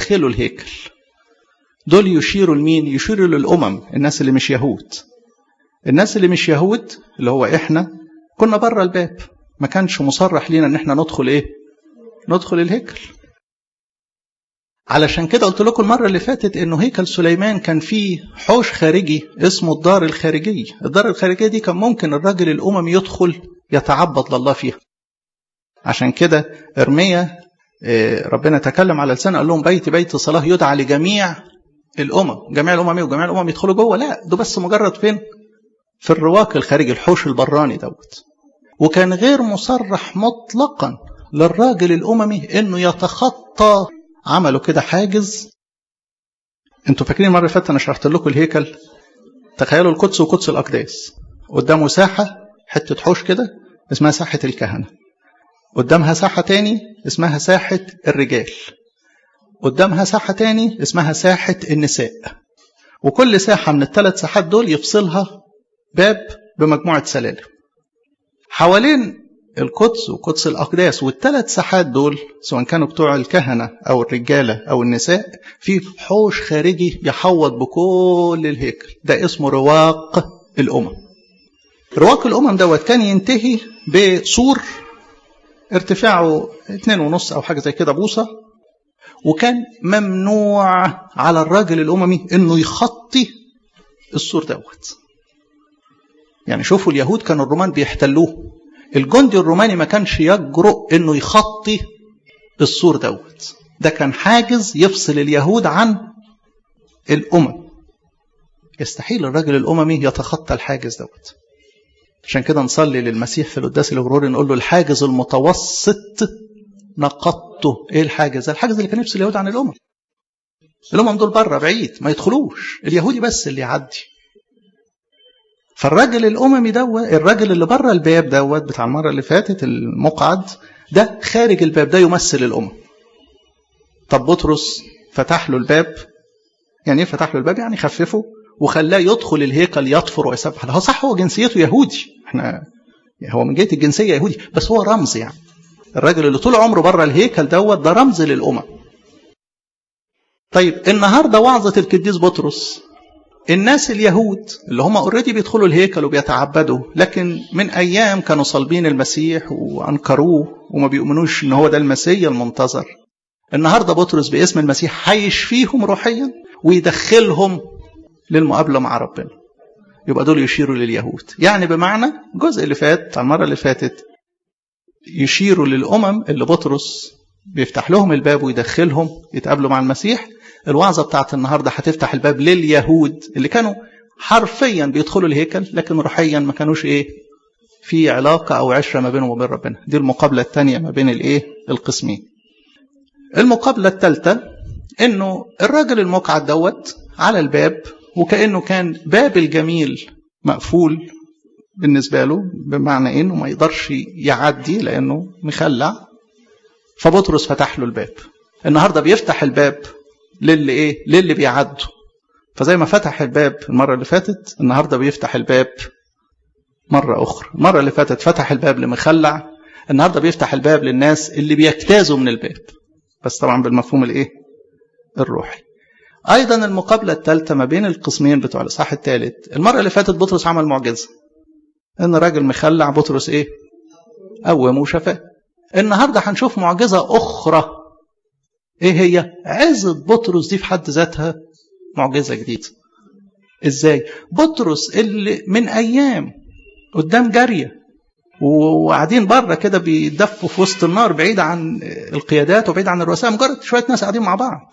يدخلوا الهيكل دول يشيروا لمين يشيروا للأمم الناس اللي مش يهود الناس اللي مش يهود اللي هو إحنا كنا بره الباب ما كانش مصرح لينا ان احنا ندخل ايه ندخل الهيكل علشان كده قلت لكم المرة اللي فاتت انه هيكل سليمان كان فيه حوش خارجي اسمه الدار الخارجية الدار الخارجية دي كان ممكن الراجل الاممي يدخل يتعبد لله فيها عشان كده ارميا ربنا تكلم على لسانه قال لهم بيت بيت صلاة يدعى لجميع الامم جميع الامم وجميع الامم يدخلوا جوه لا ده بس مجرد فين في الرواق الخارجي الحوش البراني دوت وكان غير مصرح مطلقا للراجل الاممي انه يتخطى عملوا كده حاجز انتوا فاكرين المره اللي فاتت انا شرحت لكم الهيكل تخيلوا القدس وقدس الاقداس قدامه ساحه حته حوش كده اسمها ساحه الكهنه قدامها ساحه تاني اسمها ساحه الرجال قدامها ساحه تاني اسمها ساحه النساء وكل ساحه من الثلاث ساحات دول يفصلها باب بمجموعه سلالم حوالين القدس وقدس الأقداس والثلاث ساحات دول سواء كانوا بتوع الكهنة أو الرجالة أو النساء في حوش خارجي يحوط بكل الهيكل ده اسمه رواق الأمم رواق الأمم دوت كان ينتهي بسور ارتفاعه اتنين ونص أو حاجة زي كده بوصة وكان ممنوع على الراجل الأممي إنه يخطي السور دوت يعني شوفوا اليهود كانوا الرومان بيحتلوه الجندي الروماني ما كانش يجرؤ انه يخطي السور دوت ده كان حاجز يفصل اليهود عن الامم يستحيل الراجل الاممي يتخطى الحاجز دوت عشان كده نصلي للمسيح في القداس الغروري نقول له الحاجز المتوسط نقضته ايه الحاجز الحاجز اللي كان يفصل اليهود عن الامم الامم دول بره بعيد ما يدخلوش اليهودي بس اللي يعدي فالراجل الاممي دوت الراجل اللي بره الباب دوت بتاع المره اللي فاتت المقعد ده خارج الباب ده يمثل الامم طب بطرس فتح له الباب يعني ايه فتح له الباب يعني خففه وخلاه يدخل الهيكل يطفر ويسبح هو صح هو جنسيته يهودي احنا هو من جهه الجنسيه يهودي بس هو رمز يعني الراجل اللي طول عمره بره الهيكل دوت ده رمز للامم طيب النهارده وعظه القديس بطرس الناس اليهود اللي هم اوريدي بيدخلوا الهيكل وبيتعبدوا لكن من ايام كانوا صالبين المسيح وانكروه وما بيؤمنوش ان هو ده المسيح المنتظر النهارده بطرس باسم المسيح هيشفيهم روحيا ويدخلهم للمقابله مع ربنا يبقى دول يشيروا لليهود يعني بمعنى الجزء اللي فات المره اللي فاتت يشيروا للامم اللي بطرس بيفتح لهم الباب ويدخلهم يتقابلوا مع المسيح الوعظة بتاعت النهاردة هتفتح الباب لليهود اللي كانوا حرفيا بيدخلوا الهيكل لكن روحيا ما كانوش ايه في علاقة أو عشرة ما بينهم وبين ربنا دي المقابلة الثانية ما بين الايه القسمين المقابلة الثالثة انه الراجل المقعد دوت على الباب وكأنه كان باب الجميل مقفول بالنسبة له بمعنى انه ما يقدرش يعدي لانه مخلع فبطرس فتح له الباب النهارده بيفتح الباب للي ايه للي بيعدوا فزي ما فتح الباب المره اللي فاتت النهارده بيفتح الباب مره اخرى المره اللي فاتت فتح الباب لمخلع النهارده بيفتح الباب للناس اللي بيجتازوا من الباب بس طبعا بالمفهوم الايه الروحي ايضا المقابله الثالثه ما بين القسمين بتوع الاصحاح الثالث المره اللي فاتت بطرس عمل معجزه ان راجل مخلع بطرس ايه قومه وشفاه النهارده هنشوف معجزه اخرى ايه هي عزة بطرس دي في حد ذاتها معجزة جديدة ازاي بطرس اللي من ايام قدام جارية وقاعدين بره كده بيدفوا في وسط النار بعيد عن القيادات وبعيد عن الرؤساء مجرد شويه ناس قاعدين مع بعض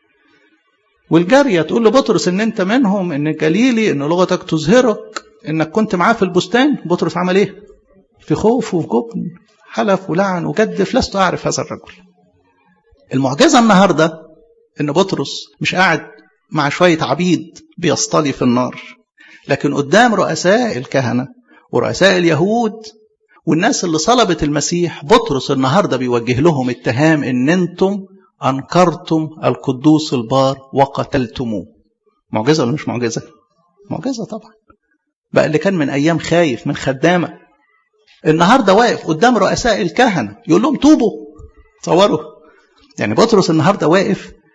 والجاريه تقول لبطرس ان انت منهم ان جليلي ان لغتك تظهرك انك كنت معاه في البستان بطرس عمل ايه في خوف وفي جبن حلف ولعن وجدف لست اعرف هذا الرجل المعجزه النهارده ان بطرس مش قاعد مع شويه عبيد بيصطلي في النار لكن قدام رؤساء الكهنه ورؤساء اليهود والناس اللي صلبت المسيح بطرس النهارده بيوجه لهم اتهام ان انتم انكرتم القدوس البار وقتلتموه معجزه ولا مش معجزه معجزه طبعا بقى اللي كان من ايام خايف من خدامه النهارده واقف قدام رؤساء الكهنه يقول لهم توبوا تصوروا يعني بطرس النهارده واقف